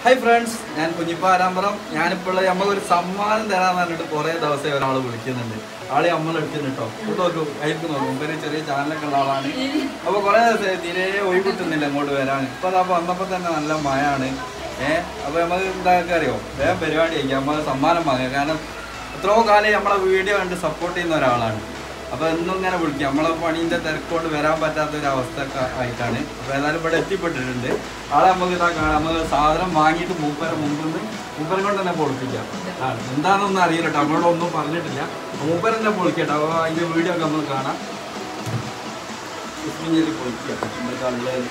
Hi friends ഞാൻ കുഞ്ഞിപ്പാരാമ്പറം ഞാനിപ്പോൾ നമുക്കൊരു സമ്മാനം തരാന്ന് പറഞ്ഞിട്ട് കുറേ ദിവസം ഒരാൾ വിളിക്കുന്നുണ്ട് ആളെ നമ്മൾ എടുക്കുന്നു കേട്ടോ ഇവിടെ നോക്കൂ അയക്ക് നോക്കും മുമ്പേ ചെറിയ ചാനലൊക്കെ ഉള്ള ആളാണ് അപ്പോൾ കുറേ ദിവസം തീരെ ഒഴിവ് കിട്ടുന്നില്ല ഇങ്ങോട്ട് വരാൻ ഇപ്പോൾ അപ്പോൾ വന്നപ്പോൾ തന്നെ നല്ല മഴയാണ് ഏഹ് അപ്പോൾ നമുക്ക് എന്താക്കുക അറിയോ വേഗം പരിപാടി ആയിരിക്കും നമ്മൾ സമ്മാനം വാങ്ങുക കാരണം എത്രയോ കാലം നമ്മളെ വീഡിയോ കണ്ട് സപ്പോർട്ട് ചെയ്യുന്ന ഒരാളാണ് അപ്പോൾ എന്നും ഇങ്ങനെ വിളിക്കും നമ്മളെ പണീൻ്റെ തിരക്കൊണ്ട് വരാൻ പറ്റാത്ത ഒരു അവസ്ഥ ഒക്കെ ആയിട്ടാണ് അപ്പോൾ ഏതായാലും ഇവിടെ എത്തിപ്പെട്ടിട്ടുണ്ട് ആളെ നമുക്ക് ഇതാ കാണാം നമുക്ക് സാധനം വാങ്ങിയിട്ട് മൂപ്പരെ മുമ്പിൽ നിന്ന് മൂപ്പരെ കൊണ്ട് തന്നെ പൊളിപ്പിക്കാം ആ എന്താണെന്നൊന്നും അറിയില്ല കേട്ടോ നമ്മളോട് ഒന്നും പറഞ്ഞിട്ടില്ല മൂപ്പരെ തന്നെ പൊളിക്കട്ടെ അപ്പോൾ അതിൻ്റെ വീഡിയോ ഒക്കെ നമ്മൾ കാണാം ഇസ്മിഞ്ഞിൽ പൊളിക്കുക നമ്മുടെ കള്ളേൽ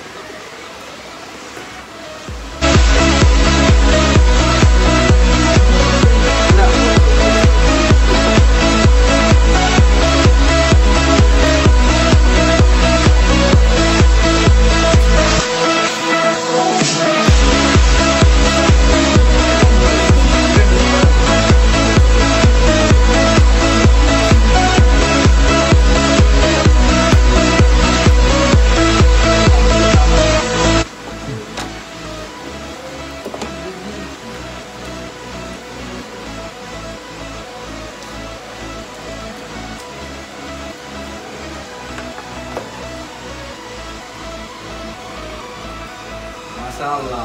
മാഷാ അല്ലാ.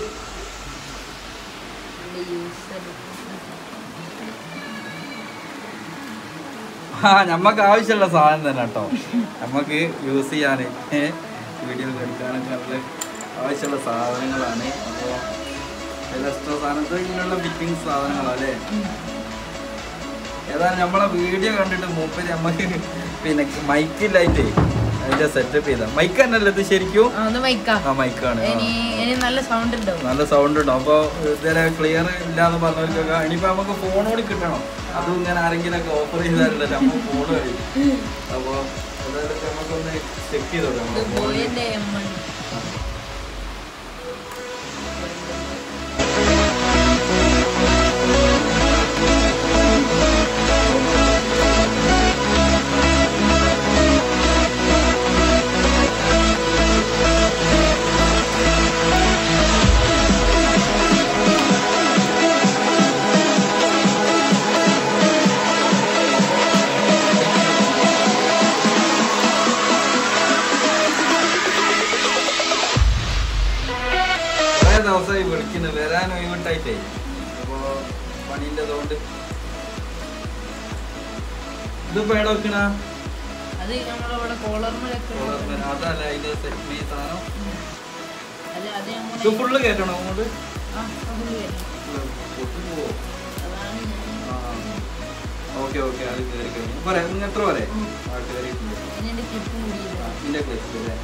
ആ നമ്മക്ക് ആവശ്യമുള്ള സാധനം തന്നെ കേട്ടോ നമുക്ക് യൂസ് ചെയ്യാൻ വീഡിയോ എടുക്കാനൊക്കെ നല്ല ആവശ്യമുള്ള സാധനങ്ങളാണ് അപ്പോൾ ഇലക്ട്രോ സാധനത്തിൽ ഇങ്ങനെയുള്ള ഫിറ്റിംഗ് സാധനങ്ങളല്ലേ ഏതായാലും നമ്മളെ വീഡിയോ കണ്ടിട്ട് മൂപ്പര് നമ്മക്ക് പിന്നെ മൈക്കില്ലായിട്ടേ അതിന്റെ സെറ്റപ്പ് ചെയ്ത മൈക്ക് തന്നെയല്ലേ ഇത് ശരിക്കും ആ, ഒന്ന് വയ്ക്കാം ആ മൈക്കാണ് ആ. ഇനി ഇനി നല്ല സൗണ്ട് ഉണ്ടാവും നല്ല സൗണ്ട് ഉണ്ടാവും അപ്പോൾ ഇതുവരെ ക്ലിയർ ഇല്ലാന്ന് പറഞ്ഞവർക്കൊക്കെ ഇനിയിപ്പോൾ നമുക്ക് ഫോണോട് കിട്ടണം അതും ഇങ്ങനെ ആരെങ്കിലൊക്കെ ഓഫർ ചെയ്താലല്ലേ നമ്മൾ ഫോൺ കഴിയും അപ്പോൾ അതായത് നമുക്കൊന്ന് ചെക്ക് ചെയ്ത് ഇത് നോക്കാം ബോയിന്റെ എം കുറേ ദിവസമായി വിളിക്കുന്നു വരാൻ ഒഴിവിട്ടായിട്ടേ അപ്പോൾ പണീൻ്റെ അതുകൊണ്ട് ഇതിപ്പോ എവിടെ വെക്കണ അത് നമ്മളിവിടെ കോളർമലൊക്കെ അതല്ല ഇത് സെറ്റ് ഈ സാധനം അല്ല അത് ഇത് നമ്മളെ ഫുള്ള് കയറ്റണോ അങ്ങോട്ട് ആ, അത് വരും. പൊട്ടി പോവോ അതാണ് ഞാൻ ഓക്കെ ഓക്കെ അത് കയറി കഴിഞ്ഞു പോരെ ഇങ്ങ് എത്ര പോരെ ഉം. ആ കയറിയിട്ടുണ്ട് ഇനി എന്റെ ക്ലിപ്പ് കൂടിയില്ല ഇതിന്റെ ക്ലിപ്പ് അല്ലേ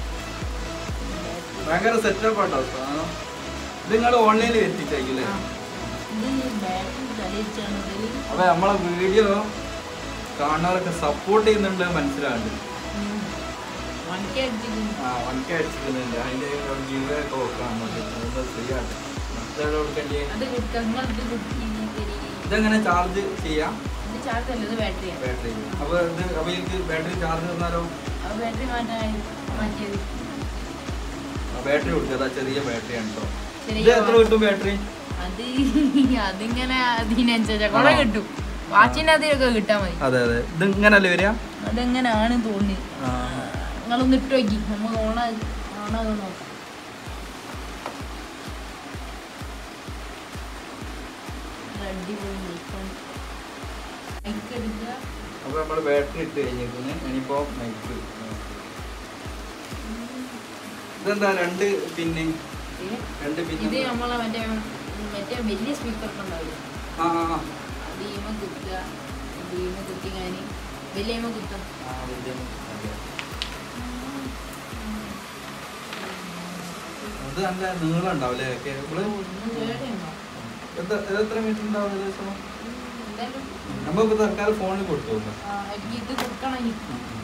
ഭയങ്കര സെറ്റപ്പ് ആട്ടോ സാധനം ഇത് നിങ്ങൾ ഓൺലൈനിൽ എത്തിച്ചേക്കില്ലേ ആ. ഇത് ബാറ്ററി തലയിച്ചാണ് ഇതില് അപ്പൊ നമ്മളെ വീഡിയോ കാണുന്നവരൊക്കെ സപ്പോർട്ട് ചെയ്യുന്നുണ്ട് മനസ്സിലാവുന്നുണ്ട് വൺ കെ അടിച്ചിരിക്കുന്നു ആ വൺ കെ അടിച്ചിരിക്കുന്നുണ്ട് അതിന്റെ ഗീവ് ഒക്കെ നോക്കാം നമുക്ക് അതൊന്ന് ഫ്രീ ആണ് മറ്റേടെ കൊടുക്കേണ്ടി അത് കൊടുക്കാം നിങ്ങളിത് കൊടുക്കി ഇതെങ്ങനെ ചാർജ് ചെയ്യാം ഇത് ചാർജ് അല്ല ഇത് ബാറ്ററിയാണ് ബാറ്ററി അപ്പൊ ഇത് അപ്പൊ എനിക്ക് ബാറ്ററി ചാർജ് തന്നാലോ ആ ബാറ്ററി മാറ്റാൻ മാറ്റിയത് ബാറ്ററി കൊടുക്കുക അതാ ചെറിയ ബാറ്ററി ആണ് കേട്ടോ ചെറിയ ഇത് എത്ര കിട്ടും ബാറ്ററി അത് അതിങ്ങനെ അതിനനുസരിച്ച് കുറെ കിട്ടും വാച്ചിന്റെ അതിലൊക്കെ കിട്ടാൻ മതി അതെ അതെ ഇത് ഇങ്ങനല്ലേ വരിക അതെങ്ങനെയാണ് തോന്നി ആ. നിങ്ങളൊന്ന് ഇട്ട് നോക്കി നമുക്ക് ഓണ ഓണാകെ നോക്കാം നല്ല അടിപൊളി മൈക്കാണ് മൈക്ക് എടുക്കുക അപ്പൊ നമ്മള് ബാറ്ററി ഇട്ട് കഴിഞ്ഞിരിക്കുന്നു ഇനിയിപ്പോ മൈക്ക് ഇതെന്താ രണ്ട് പിന്നെ ഇത് രണ്ട് ഇത് പിന്നെ നമ്മളെ മറ്റേ മറ്റേ വലിയ സ്പീക്കർ ഉണ്ടാവില്ല ആ ആ, ആ. ഡീമ കുത്തുക ഡീമ കുത്തി കഴിഞ്ഞ് വലിയ കുത്തും ആ, വലിയ അതെ. അത് നല്ല നീളം ഉണ്ടാവില്ലേ കേബിള് ഒന്നും കേടുണ്ടോ എത്ര ഇത് എത്ര മീറ്റർ ഉണ്ടാവും ഏകദേശം എന്തായാലും നമ്മളിപ്പോ തൽക്കാലം ഫോണിൽ കൊടുത്തു നോക്കാം ആ, എനിക്ക് ഇത് കൊടുക്കണം ഇനി.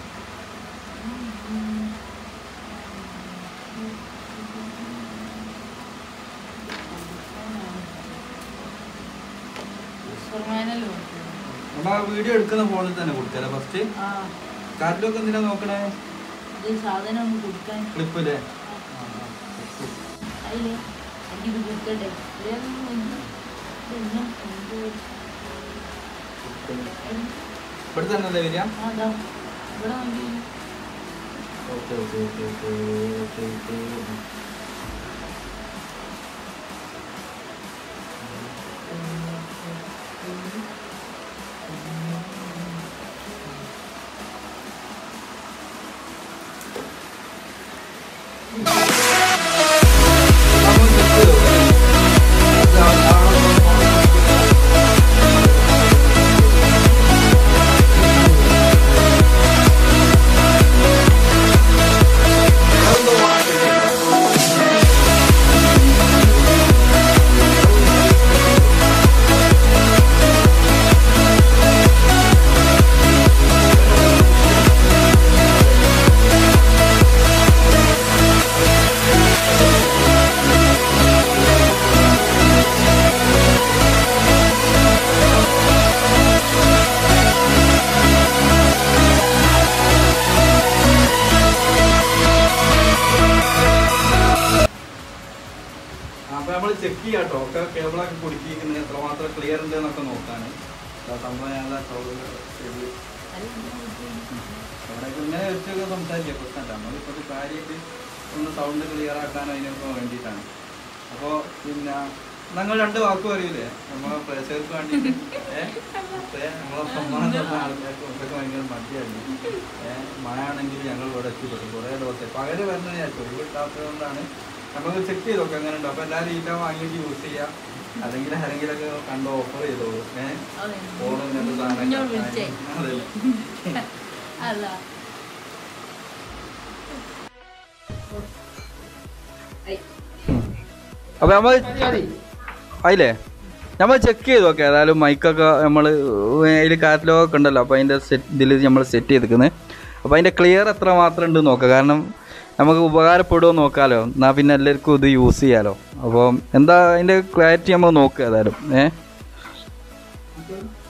സൂപ്പർമാനല്ലേ കൊടുക്കണം. നമ്മ ആ വീഡിയോ എടുക്കുന്ന ഫോണിൽ തന്നെ കൊടുക്കാല്ലേ ഫസ്റ്റ് ആ കാറ്റിലൊക്കെ എന്തിനാ നോക്കണേ ഇത് സാധനം ഒന്ന് കൊടുക്കാൻ ക്ലിപ്പില്ലേ അതില് ഇത് കിട്ടട്ടെ ഇവിടെ തന്നെ അല്ലേ വരിക അതാ ഇവിടെ വണ്ടി okay okay okay okay okay okay അപ്പൊ നമ്മൾ ചെക്ക് ചെയ്യാം കേട്ടോ ഒക്കെ കേബിളൊക്കെ കുടുക്കിയിരിക്കുന്നത് എത്രമാത്രം ക്ലിയർ ഉണ്ട് എന്നൊക്കെ നോക്കാണ് ആ സംഭവം ഞാൻ ശരി അവിടെയൊക്കെ ഇങ്ങനെ വെച്ചൊക്കെ സംസാരിക്കാം പ്രശ്നമില്ല നമ്മളിപ്പോൾ കാര്യമായിട്ട് ഒന്ന് സൗണ്ട് ക്ലിയർ ആക്കാൻ അതിനൊക്കെ വേണ്ടിയിട്ടാണ് അപ്പോൾ പിന്നെ ഞങ്ങൾ രണ്ട് വാക്ക് പറയൂലേ നമ്മളെ പ്രേക്ഷകർക്ക് വേണ്ടിയിട്ട് ഏഹ് നമ്മളെ സമ്മാനം തന്ന ആൾക്കാർക്ക് ഒക്കെ ഭയങ്കര മടിയാണ് ഏഹ് മഴ ആണെങ്കിൽ ഞങ്ങൾ ഇവിടെ എത്തിപ്പെട്ടു കുറേ ദിവസം പകല് വരുന്നത് ഞാൻ ഒഴിവ് കിട്ടാത്തത് കൊണ്ടാണ് നമുക്ക് ചെക്ക് ചെയ്തൊക്കെ അങ്ങനെ ഉണ്ട് അപ്പോൾ എല്ലാവരും ഈറ്റ വാങ്ങിയിട്ട് യൂസ് ചെയ്യാം അല്ലെങ്കിൽ ആരെങ്കിലൊക്കെ കണ്ട് ഓഫർ ചെയ്തോളൂ ഏഹ് ഫോൺ ഇങ്ങനത്തെ ഇന്നോട് വിളിച്ചേ. സാധനം അതെ അല്ല അപ്പൊ നമ്മൾ അതില്ലേ നമ്മൾ ചെക്ക് ചെയ്ത് നോക്കാം ഏതായാലും മൈക്കൊക്കെ നമ്മൾ അതിൽ കാറ്റലോഗൊക്കെ ഉണ്ടല്ലോ അപ്പോൾ അതിൻ്റെ സെറ്റ് ഇതിൽ നമ്മൾ സെറ്റ് ചെയ്തിരിക്കുന്നത് അപ്പോൾ അതിൻ്റെ ക്ലിയർ എത്ര മാത്രം ഉണ്ട് നോക്കാം കാരണം നമുക്ക് ഉപകാരപ്പെടുമോ നോക്കാമല്ലോ എന്നാൽ പിന്നെ എല്ലാവർക്കും ഇത് യൂസ് ചെയ്യാമല്ലോ അപ്പോൾ എന്താ അതിൻ്റെ ക്ലാരിറ്റി നമ്മൾ നോക്കുക ഏതായാലും ഏ